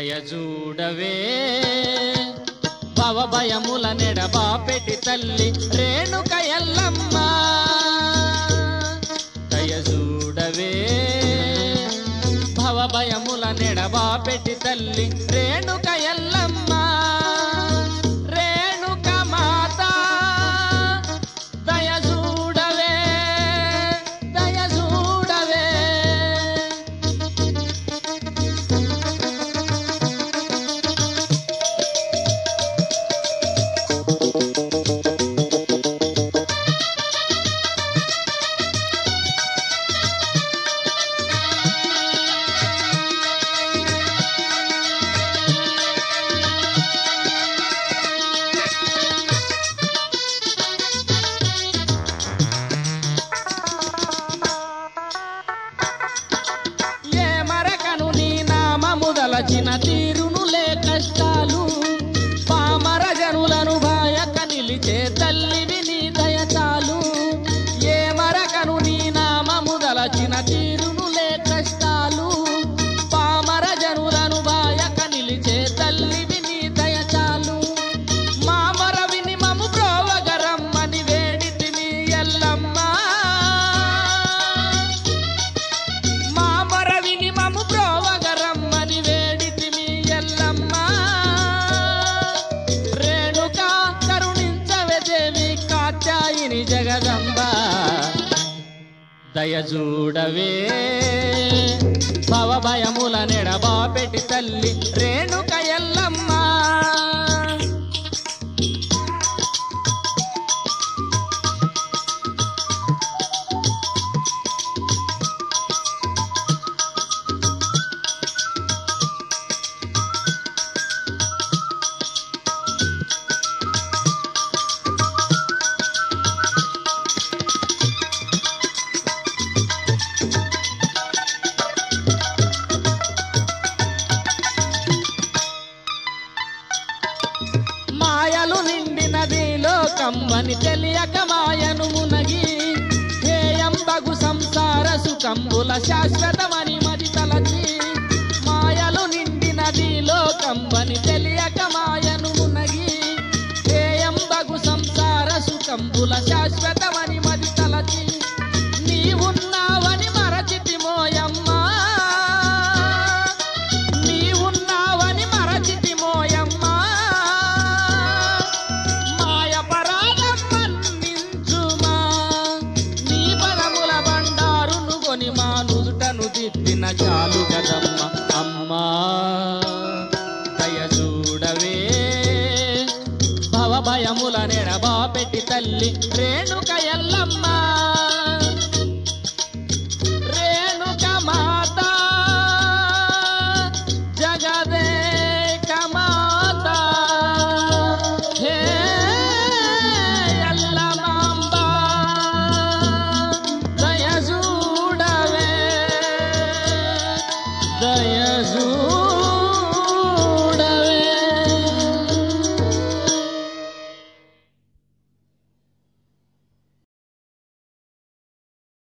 దయజూడవే భవభయముల నెడబాపెటి తల్లి రేణుక ఎల్లమ్మ దయజూడవే భవభయముల నెడబాపెటి తల్లి రేణుక ఎల్లమ్మ రేణుక మాత దయజూడవే దయజూడవే ఏ మరకను నీ నామముదలచిన తీరునులే కష్టాలు పామర జనులను భాయక నిలిచే తల్లివి నీ దయచాలు ఏ మరకను నీ నామముదలచిన తీరునులే కష్టాలు పామర జనులను భాయక నిలిచే తల్లివి నీ దయచాలు మామర విని మము బ్రోవగరమ్మని వేడితిని ఎల్లమ్మ మామర విని మము బ్రోవగరమ్మని వేడితిమి ఎల్లమ్మ రేణుక కరుణించవే దేవి కాత్యాయిని జగదంబ దయజూడవే భవభయముల నెడబాపెటి తల్లి రేణుక ఎల్లమ్మ మాయలు నిండినది లోకమ్మని తెలియక మాయను మునగి హేయంబగు సంసార సుఖంబుల శాశ్వతమని మది తలచి మాయలు నిండినది లోకమ్మని తెలియక మాయను మునగి హేయంబగు సంసార సుఖంబుల శాశ్వతమని మది తలచి నీవున్నావని మరచితి మోయమ్మా నీవున్నావని మరచితి మోయమ్మా మాయ పరాగం మన్నించుమా నీ పదముల బండారును కొని మా నుదుటను దిద్దిన చాలు కదమ్మ అమ్మా దయచూడవే భవభయముల నెడబాపెట్టి తల్లి రేణుక ఎల్లమ్మ రేణుక మాత జగదేక మాత హే ఎల్లమాంబ దయజూడవే దయజూ